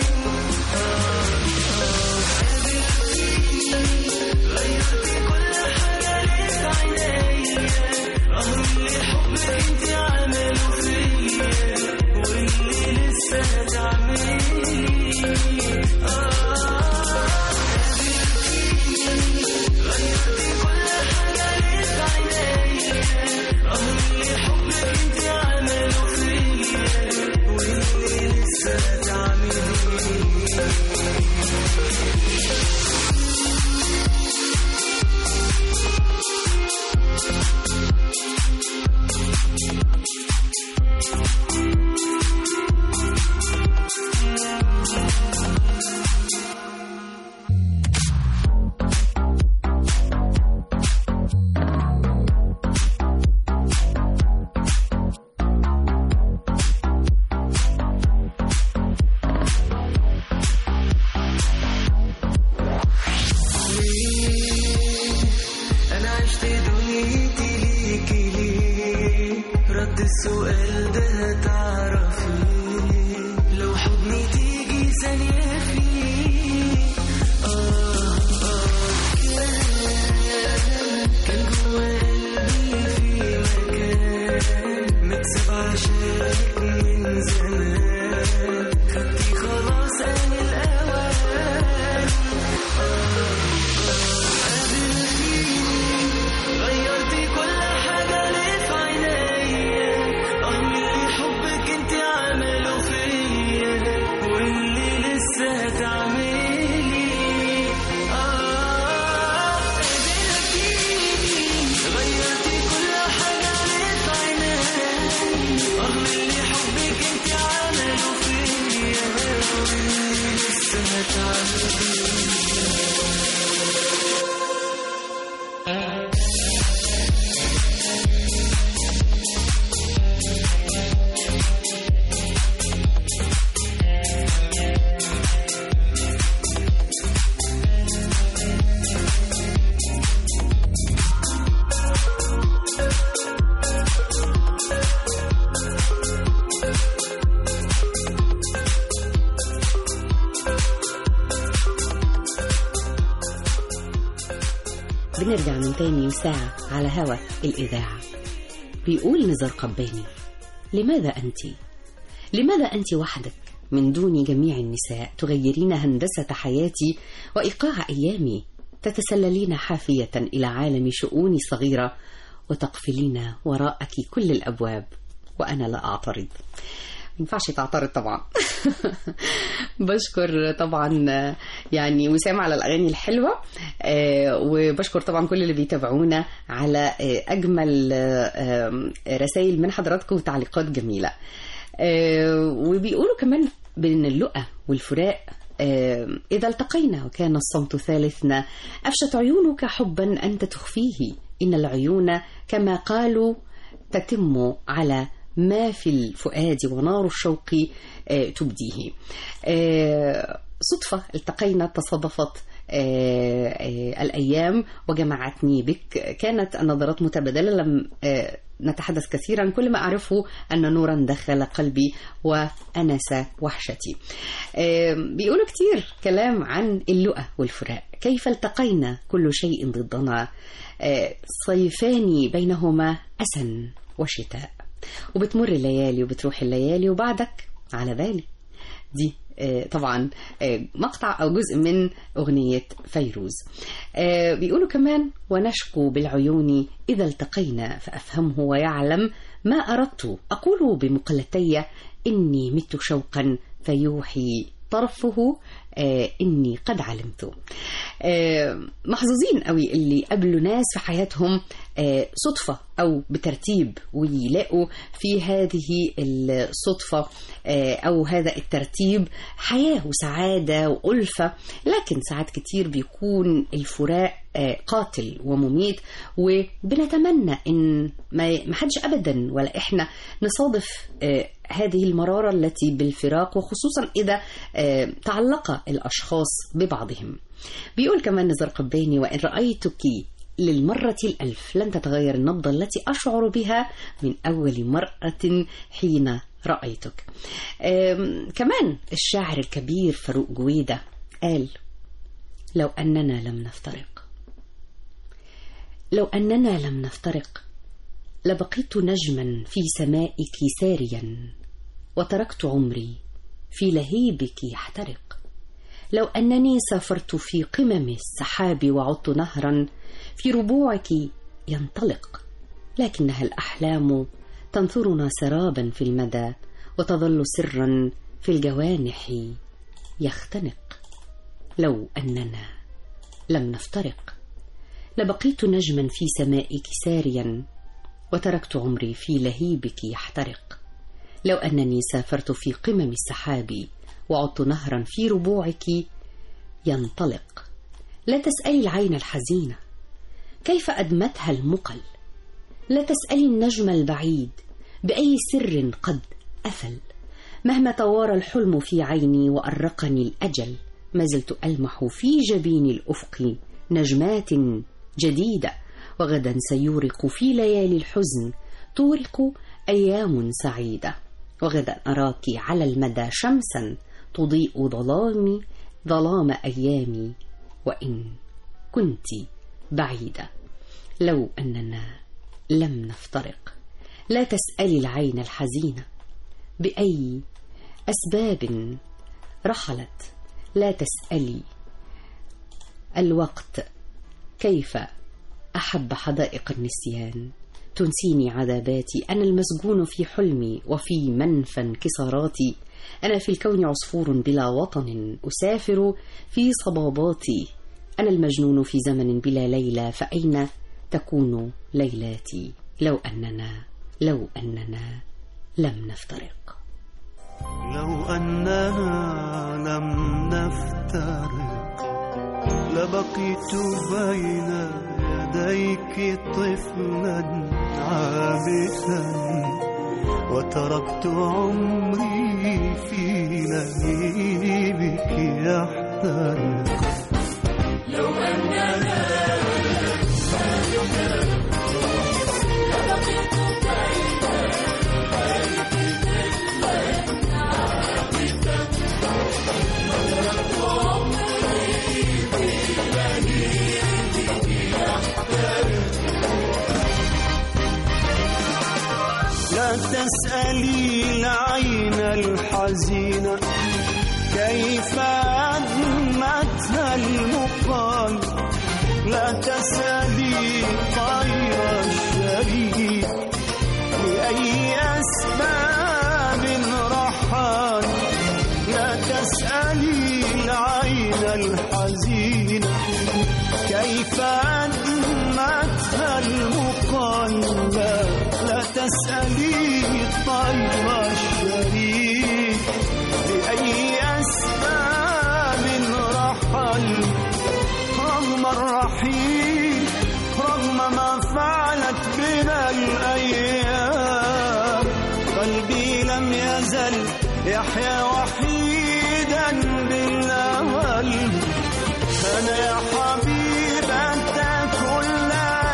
انا عشت دنيتي ليكي ليه رد السؤال ده هتعرفي لو حضني تيجي ثانية فيه آه آه كان كان جوا قلبي في مكان متساب عشانك من زمان خدتي خلاص آن الأوان غيرتي كل حاجة ليه في عينيا اه من اللي حبك انت عمله فيا واللي لسه هتعملي اه قابلتيني غيرتي كل حاجة ليه في عينيا اه من اللي حبك انت عمله فيا واللي لسه هتعملي بنرجع من تاني وساعة على هوا الإذاعة بيقول نزار قباني لماذا أنت؟ لماذا أنت وحدك من دون جميع النساء تغيرين هندسة حياتي وإيقاع أيامي تتسللين حافية إلى عالم شؤوني صغيرة وتقفلين وراءك كل الأبواب وأنا لا أعترض ينفعش تعترض طبعا بشكر طبعا آه، يعني وسام على الاغاني الحلوه آه، وبشكر طبعا كل اللي بيتابعونا على آه، اجمل رسائل من حضراتكم وتعليقات جميله آه، وبيقولوا كمان بين اللقا والفراق آه، إذا التقينا وكان الصمت ثالثنا أفشت عيونك حبا أنت تخفيه إن العيون كما قالوا تتم على ما في الفؤاد ونار الشوق آه، تبديه آه، صدفة التقينا تصادفت آه، آه، الأيام وجمعتني بك كانت النظرات متبادلة لم آه، نتحدث كثيرا كل ما أعرفه أن نورا دخل قلبي وأنس وحشتي آه، بيقولوا كتير كلام عن اللؤى والفراق كيف التقينا كل شيء ضدنا آه، صيفان بينهما أسن وشتاء وبتمر الليالي وبتروح الليالي وبعدك على بالي دي آه، طبعا آه، مقطع أو جزء من أغنية فيروز آه، بيقولوا كمان ونشكو بالعيون إذا التقينا فأفهمه ويعلم ما أردت أقول بمقلتي إني مت شوقا فيوحي طرفه آه إني قد علمت آه محظوظين قوي اللي قابلوا ناس في حياتهم آه صدفة أو بترتيب ويلاقوا في هذه الصدفة آه أو هذا الترتيب حياة وسعادة وألفة لكن ساعات كتير بيكون الفراق آه قاتل ومميت وبنتمنى ان ما ما حدش ابدا ولا احنا نصادف آه هذه المرارة التي بالفراق وخصوصا إذا آه، تعلق الأشخاص ببعضهم بيقول كمان نزار قباني وإن رأيتك للمرة الألف لن تتغير النبضة التي أشعر بها من أول مرة حين رأيتك آم، كمان الشاعر الكبير فاروق جويدة قال لو أننا لم نفترق لو أننا لم نفترق لبقيت نجما في سمائك ساريا وتركت عمري في لهيبك يحترق لو أنني سافرت في قمم السحاب وعدت نهرا في ربوعك ينطلق لكنها الأحلام تنثرنا سرابا في المدى وتظل سرا في الجوانح يختنق لو أننا لم نفترق لبقيت نجما في سمائك ساريا وتركت عمري في لهيبك يحترق لو أنني سافرت في قمم السحاب وعدت نهرا في ربوعك ينطلق لا تسألي العين الحزينة كيف أدمتها المقل لا تسألي النجم البعيد بأي سر قد أفل مهما توارى الحلم في عيني وأرقني الأجل ما زلت ألمح في جبين الأفق نجمات جديدة وغدا سيورق في ليالي الحزن تورق أيام سعيدة وغدا أراك على المدى شمسا تضيء ظلامي ظلام أيامي وإن كنت بعيدة لو أننا لم نفترق لا تسألي العين الحزينة بأي أسباب رحلت لا تسألي الوقت كيف أحب حدائق النسيان تنسيني عذاباتي أنا المسجون في حلمي وفي منفى انكساراتي أنا في الكون عصفور بلا وطن أسافر في صباباتي أنا المجنون في زمن بلا ليلى فأين تكون ليلاتي لو أننا لو أننا لم نفترق لو أننا لم نفترق لبقيت بين يديك طفلا عابثا وتركت عمري في لهيبك يحترق لا تسألي العين الحزينة كيف أدمتها المقال لا تسألي طير الشريك لأي أسباب فينا كيف أدمتها المقلة لا تسألي الطيب الشريك لأي أسباب رحل رغم الرحيل رغم ما فعلت بنا الأيام قلبي لم يزل يحيا وحيدا بالأمل أنا يا حبيبة كل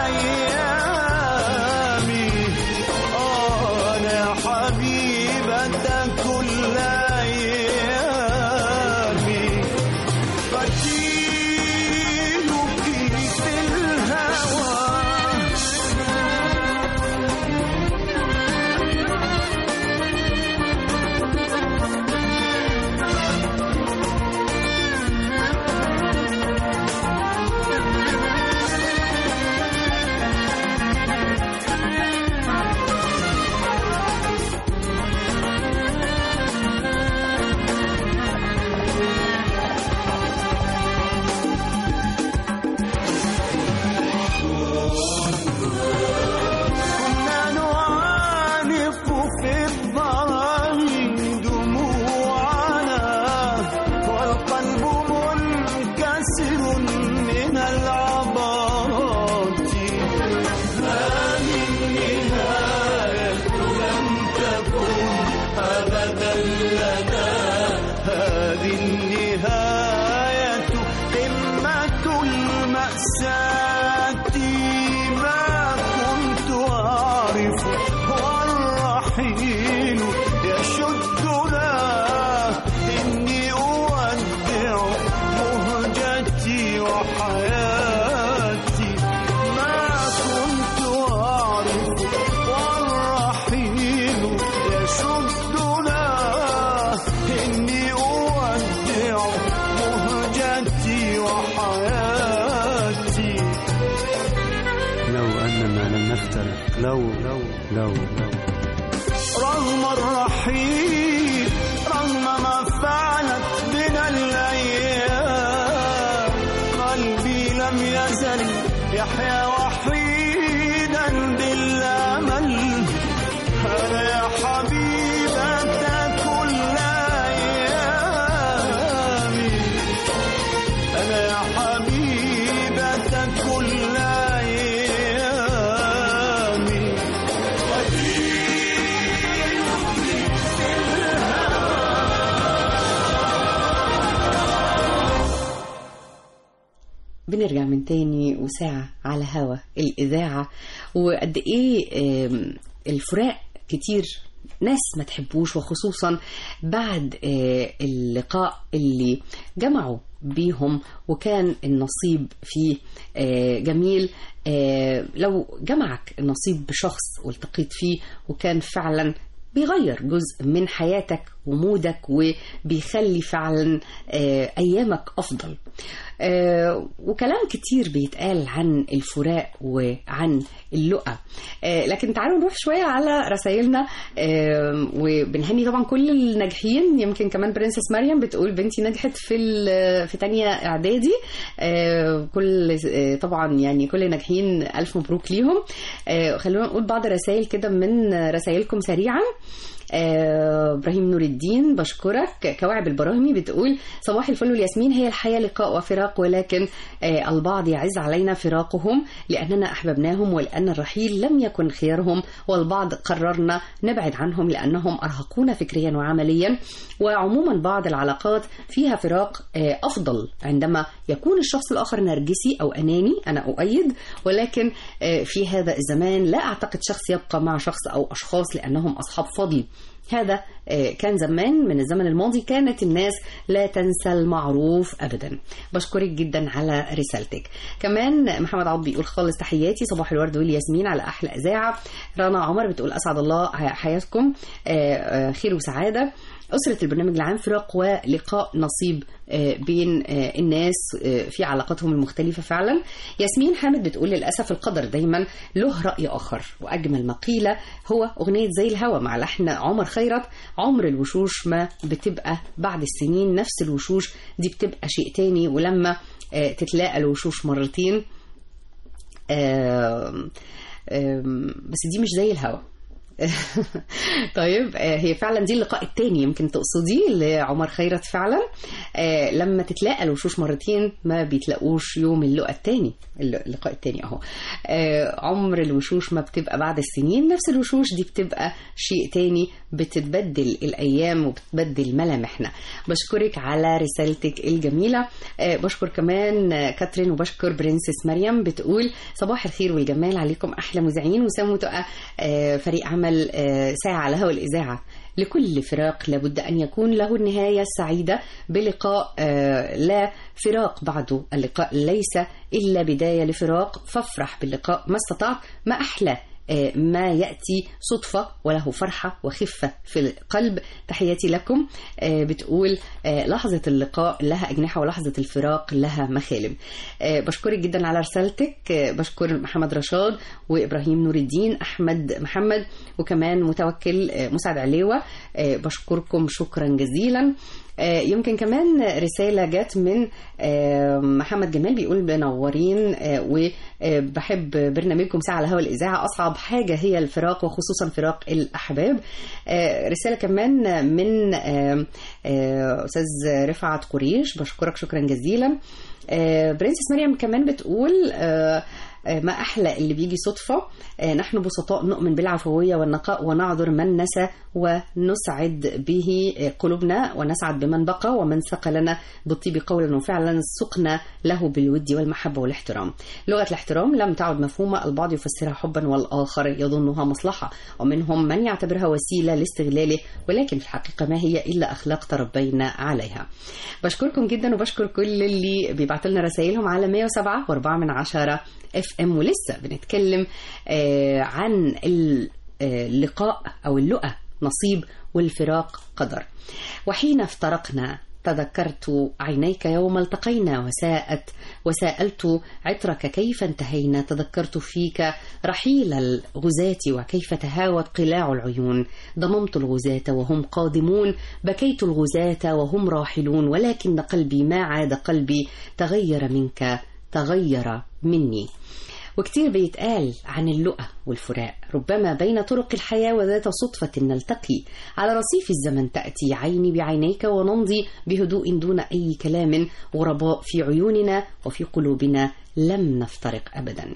أيامي آه أنا يا حبيبة كل أيامي قتيلك في الهوى كنا نعانق في الظلام دموعنا والقلب منكسر من العبرات هذه النهاية لم تكن أبدا لنا هذه النهاية قمة المأساة ما كنت أعرف والرحيل يشدنا إني أودع مهجتي وحياتي ما كنت أعرف والرحيل يشدنا إني أودع مهجتي وحياتي لو أننا لم نفترق لو لو لو, لو. رغم الرحيل رغم ما فعلت بنا الأيام قلبي لم يزل يحيا وحيدا بالأمل أنا يا حبيبة كل أيامي أنا يا حبيبة كل أيامي بنرجع من تاني وساعة على هوا الإذاعة وقد إيه آم، الفراق كتير ناس ما تحبوش وخصوصا بعد آه، اللقاء اللي جمعوا بيهم وكان النصيب فيه آه، جميل آه، لو جمعك النصيب بشخص والتقيت فيه وكان فعلا بيغير جزء من حياتك ومودك وبيخلي فعلا آه، ايامك افضل آه، وكلام كتير بيتقال عن الفراق وعن اللقى آه، لكن تعالوا نروح شوية على رسائلنا آه، وبنهني طبعا كل الناجحين يمكن كمان برنسس مريم بتقول بنتي نجحت في ال- في تانية اعدادي آه، كل آه، طبعا يعني كل الناجحين الف مبروك ليهم آه، خلونا نقول بعض الرسائل كده من رسائلكم سريعا آه، ابراهيم نور الدين بشكرك كواعب البراهمي بتقول صباح الفل والياسمين هي الحياه لقاء وفراق ولكن آه، البعض يعز علينا فراقهم لاننا احببناهم ولان الرحيل لم يكن خيارهم والبعض قررنا نبعد عنهم لانهم ارهقونا فكريا وعمليا وعموما بعض العلاقات فيها فراق آه، افضل عندما يكون الشخص الاخر نرجسي او اناني انا اؤيد ولكن آه، في هذا الزمان لا اعتقد شخص يبقى مع شخص او اشخاص لانهم اصحاب فضل هذا آه، كان زمان من الزمن الماضي كانت الناس لا تنسى المعروف ابدا بشكرك جدا على رسالتك كمان محمد عوض بيقول خالص تحياتي صباح الورد والياسمين على احلى اذاعه رنا عمر بتقول اسعد الله حياتكم آه، آه، خير وسعاده أسرة البرنامج العام فراق ولقاء نصيب آه، بين آه، الناس آه، في علاقاتهم المختلفة فعلا ياسمين حامد بتقول للأسف القدر دايما له رأي آخر وأجمل ما قيل هو أغنية زي الهوى مع لحن عمر خيرت عمر الوشوش ما بتبقى بعد السنين نفس الوشوش دي بتبقى شيء تاني ولما آه، تتلاقى الوشوش مرتين آم، آم، بس دي مش زي الهوا طيب آه، هي فعلا دي اللقاء التاني يمكن تقصديه لعمر خيرت فعلا آه، لما تتلاقى الوشوش مرتين ما بيتلاقوش يوم اللقاء التاني اللقاء التاني اهو آه، عمر الوشوش ما بتبقى بعد السنين نفس الوشوش دي بتبقى شيء تاني بتتبدل الايام وبتتبدل ملامحنا بشكرك على رسالتك الجميله آه، بشكر كمان آه، كاترين وبشكر برنسس مريم بتقول صباح الخير والجمال عليكم احلى مذيعين وسام وتقى آه، فريق عمل آه، ساعه على هوا الاذاعه لكل فراق لابد أن يكون له النهاية السعيدة بلقاء آه، لا فراق بعده اللقاء ليس إلا بداية لفراق فافرح باللقاء ما استطعت ما أحلى آه، ما يأتي صدفة وله فرحة وخفة في القلب تحياتي لكم آه، بتقول آه، لحظة اللقاء لها أجنحة ولحظة الفراق لها مخالب آه، بشكرك جدا على رسالتك آه، بشكر محمد رشاد وإبراهيم نور الدين أحمد محمد وكمان متوكل آه، مسعد عليوة آه، بشكركم شكرا جزيلا آه، يمكن كمان رسالة جت من آه، محمد جمال بيقول منورين آه، وبحب برنامجكم ساعة على هوا الإذاعة أصعب حاجة هي الفراق وخصوصا فراق الأحباب آه، رسالة كمان من آه، آه، أستاذ رفعت قريش بشكرك شكرا جزيلا آه، برنسس مريم كمان بتقول آه، آه، ما أحلى اللي بيجي صدفة آه، نحن بسطاء نؤمن بالعفوية والنقاء ونعذر من نسى ونسعد به آه، قلوبنا ونسعد بمن بقى ومن سقى لنا بالطيب قولا وفعلا سقنا له بالود والمحبة والاحترام لغة الاحترام لم تعد مفهومة البعض يفسرها حبا والآخر يظنها مصلحة ومنهم من يعتبرها وسيلة لاستغلاله ولكن في الحقيقة ما هي إلا أخلاق تربينا عليها بشكركم جدا وبشكر كل اللي بيبعت لنا رسائلهم على 107 و4 من عشرة اف ام ولسه بنتكلم آه، عن ال- آه، اللقاء او اللقاء نصيب والفراق قدر وحين افترقنا تذكرت عينيك يوم التقينا وساءت وسألت عطرك كيف انتهينا تذكرت فيك رحيل الغزاة وكيف تهاوت قلاع العيون ضممت الغزاة وهم قادمون بكيت الغزاة وهم راحلون ولكن قلبي ما عاد قلبي تغير منك تغير مني وكتير بيتقال عن اللقى والفراق ربما بين طرق الحياة وذات صدفة نلتقي على رصيف الزمن تأتي عيني بعينيك ونمضي بهدوء دون أي كلام غرباء في عيوننا وفي قلوبنا لم نفترق أبدا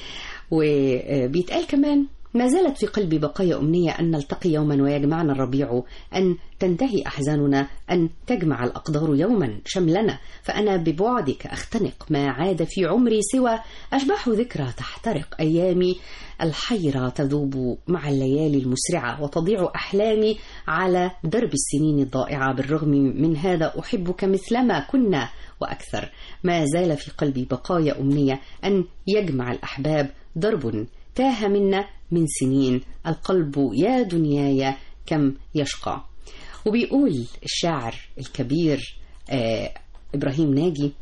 وبيتقال كمان ما زالت في قلبي بقايا أمنية أن نلتقي يوما ويجمعنا الربيع أن تنتهي أحزاننا أن تجمع الأقدار يوما شملنا فأنا ببعدك أختنق ما عاد في عمري سوى أشباح ذكرى تحترق أيامي الحيرة تذوب مع الليالي المسرعة وتضيع أحلامي على درب السنين الضائعة بالرغم من هذا أحبك مثلما كنا وأكثر ما زال في قلبي بقايا أمنية أن يجمع الأحباب درب تاه منا من سنين القلب يا دنياي كم يشقى وبيقول الشاعر الكبير آه إبراهيم ناجي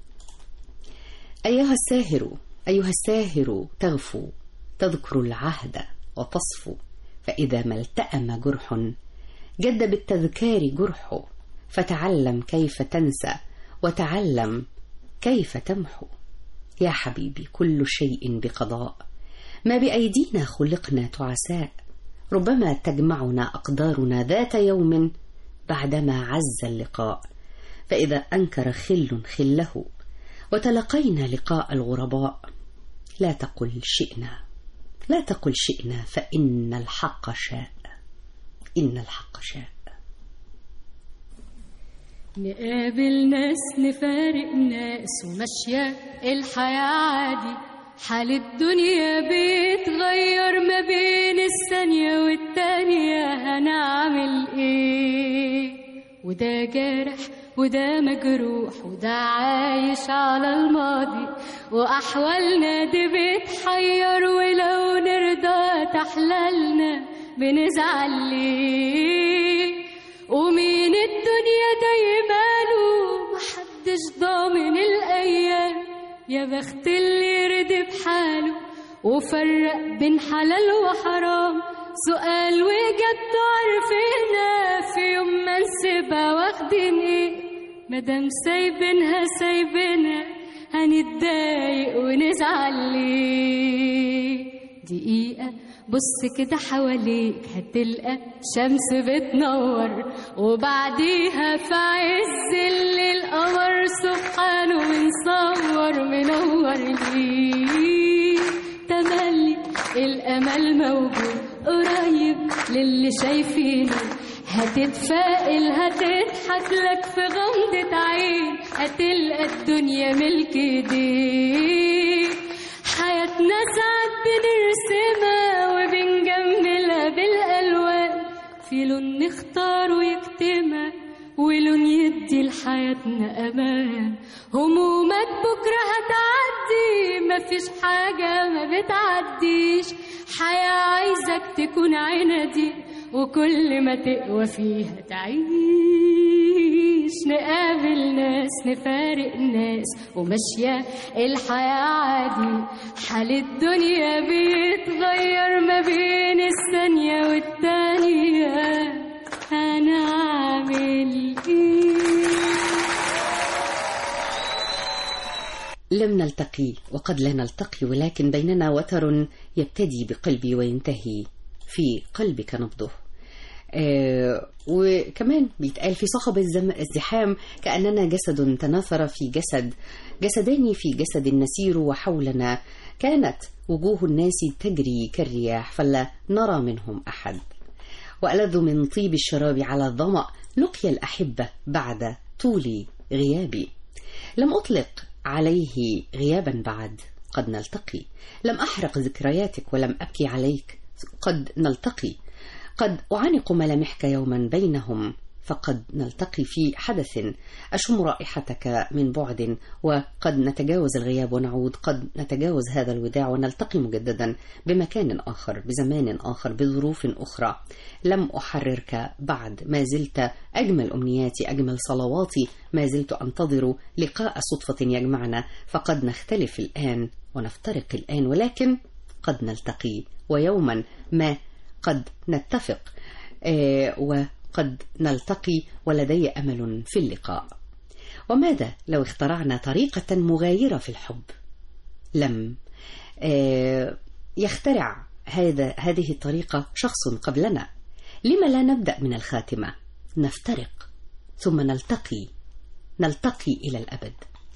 أيها الساهر أيها الساهر تغفو تذكر العهد وتصفو فإذا ما التأم جرح جد بالتذكار جرحه فتعلم كيف تنسى وتعلم كيف تمحو يا حبيبي كل شيء بقضاء ما بأيدينا خلقنا تعساء ربما تجمعنا أقدارنا ذات يوم بعدما عز اللقاء فإذا أنكر خل خله وتلقينا لقاء الغرباء لا تقل شئنا لا تقل شئنا فإن الحق شاء إن الحق شاء نقابل ناس نفارق ناس وماشية الحياة عادي حال الدنيا بيتغير ما بين الثانية والتانية هنعمل ايه وده جارح وده مجروح وده عايش على الماضي وأحوالنا دي بتحير ولو نرضى تحلالنا بنزعل ليه ومين الدنيا دايماله محدش ضامن الأيام يا بخت اللي يرضي بحاله وفرق بين حلال وحرام سؤال وإجابته عارفينها في يوم ما نسيبها واخدين ايه مادام سايبينها سايبينها هنتضايق ونزعل ليه دقيقة بص كده حواليك هتلقى شمس بتنور وبعديها في عز الليل قمر سبحانه منصور منور ليه تملي الأمل موجود قريب للي شايفينه هتتفائل هتضحك لك في غمضة عين هتلقى الدنيا ملك ايديك حياتنا ساعات بنرسمها وبنجملها بالألوان في لون نختار ويكتمها ولون يدي لحياتنا أمان همومك بكرة هتعدي مفيش حاجة ما بتعديش حياة عايزك تكون عنادي وكل ما تقوى فيها تعيش نقابل ناس نفارق ناس وماشية الحياة عادي حال الدنيا بيتغير ما بين الثانية والتانية أنا عامل إيه لم نلتقي وقد لا نلتقي ولكن بيننا وتر يبتدي بقلبي وينتهي في قلبك نبضه آه وكمان بيتقال في صخب الزم الزحام كأننا جسد تناثر في جسد جسدان في جسد نسير وحولنا كانت وجوه الناس تجري كالرياح فلا نرى منهم أحد وألذ من طيب الشراب على الظمأ لقي الأحبة بعد طول غيابي لم أطلق عليه غيابا بعد قد نلتقي لم أحرق ذكرياتك ولم أبكي عليك قد نلتقي قد أعانق ملامحك يوما بينهم فقد نلتقي في حدث أشم رائحتك من بعد وقد نتجاوز الغياب ونعود قد نتجاوز هذا الوداع ونلتقي مجددا بمكان آخر بزمان آخر بظروف أخرى لم أحررك بعد ما زلت أجمل أمنياتي أجمل صلواتي ما زلت أنتظر لقاء صدفة يجمعنا فقد نختلف الآن ونفترق الآن ولكن قد نلتقي ويوما ما قد نتفق آه وقد نلتقي ولدي امل في اللقاء وماذا لو اخترعنا طريقه مغايره في الحب لم آه يخترع هذا هذه الطريقه شخص قبلنا لما لا نبدا من الخاتمه نفترق ثم نلتقي نلتقي الى الابد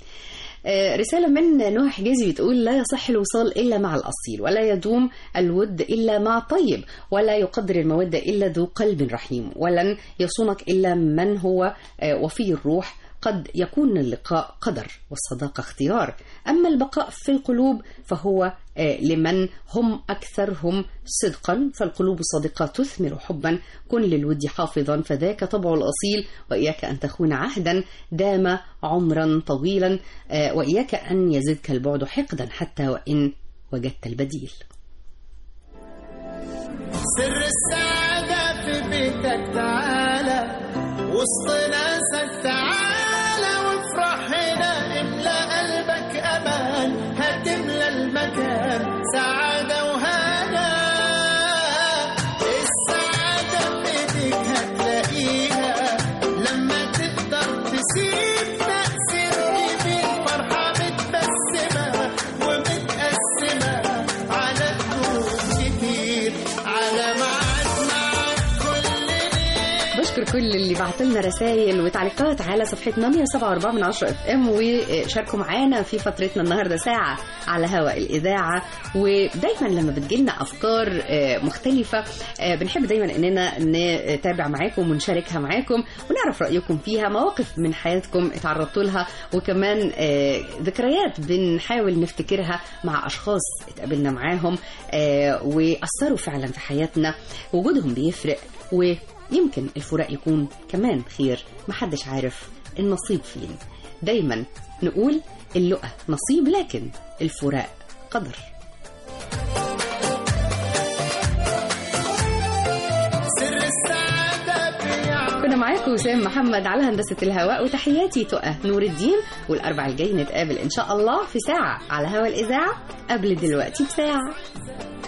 رسالة من نوح حجازي بتقول لا يصح الوصال إلا مع الأصيل ولا يدوم الود إلا مع طيب ولا يقدر المودة إلا ذو قلب رحيم ولن يصونك إلا من هو وفي الروح قد يكون اللقاء قدر والصداقة اختيار أما البقاء في القلوب فهو لمن هم أكثرهم صدقا فالقلوب الصادقة تثمر حبا كن للود حافظا فذاك طبع الأصيل وإياك أن تخون عهدا دام عمرا طويلا وإياك أن يزدك البعد حقدا حتى وإن وجدت البديل سر السعادة في بيتك تعالى وسط ناسك تعالى وافرح هنا املى قلبك امان هتملى المكان سعادة وهنا السعادة في ايديك هتلاقيها لما تقدر تسيب تأثير كبير فرحة متبسمة ومتقسمة على قلوب كتير على ميعاد مع كل ليل بشكر كل اللي بعت لنا رسائل وتعليقات على صفحتنا 107.4 من 10 اف ام وشاركوا معانا في فترتنا النهارده ساعه على هواء الاذاعه ودايما لما بتجيلنا افكار آه، مختلفه آه، بنحب دايما اننا نتابع معاكم ونشاركها معاكم ونعرف رايكم فيها مواقف من حياتكم اتعرضتوا لها وكمان آه، ذكريات بنحاول نفتكرها مع اشخاص اتقابلنا معاهم آه، واثروا فعلا في حياتنا وجودهم بيفرق و يمكن الفراق يكون كمان خير محدش عارف النصيب فين دايما نقول اللقى نصيب لكن الفراق قدر سر السعادة بيعمل كنا وسام محمد على هندسة الهواء وتحياتي تقى نور الدين والأربع الجاي نتقابل إن شاء الله في ساعة على هوا الإذاعة قبل دلوقتي بساعة